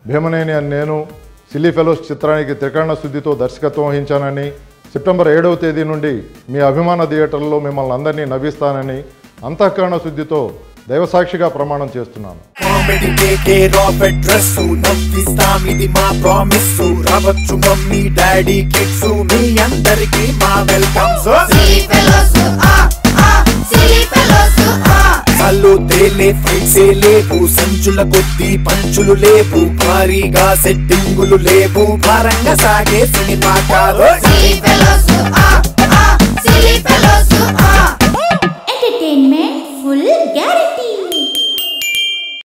భీమనేని అని నేను silly fellows చిత్రానికి త్రికరణ శుద్ధితో దర్శకత్వం వహించానని సెప్టెంబర్ ఏడవ తేదీ నుండి మీ అభిమాన థియేటర్లో మిమ్మల్ని అందరినీ నవ్విస్తానని అంతఃకరణ శుద్ధితో దైవసాక్షిగా ప్రమాణం చేస్తున్నాను కామెడీ కేకే రాబర్ట్ డ్రెస్ నవ్విస్తాం ఇది మా ప్రామిస్ రావచ్చు మమ్మీ డాడీ కిడ్స్ మీ అందరికి మా welcome Silly fellows, ah, ah, silly fellows, ah. కళ్ళు తేలే ఫైట్సే లేవు సంచుల కొద్ది పంచులు లేవు భారీగా సెట్టింగులు లేవు భారంగా సాగే సినిమా కాదు Silly fellows, ah, ah, silly fellows,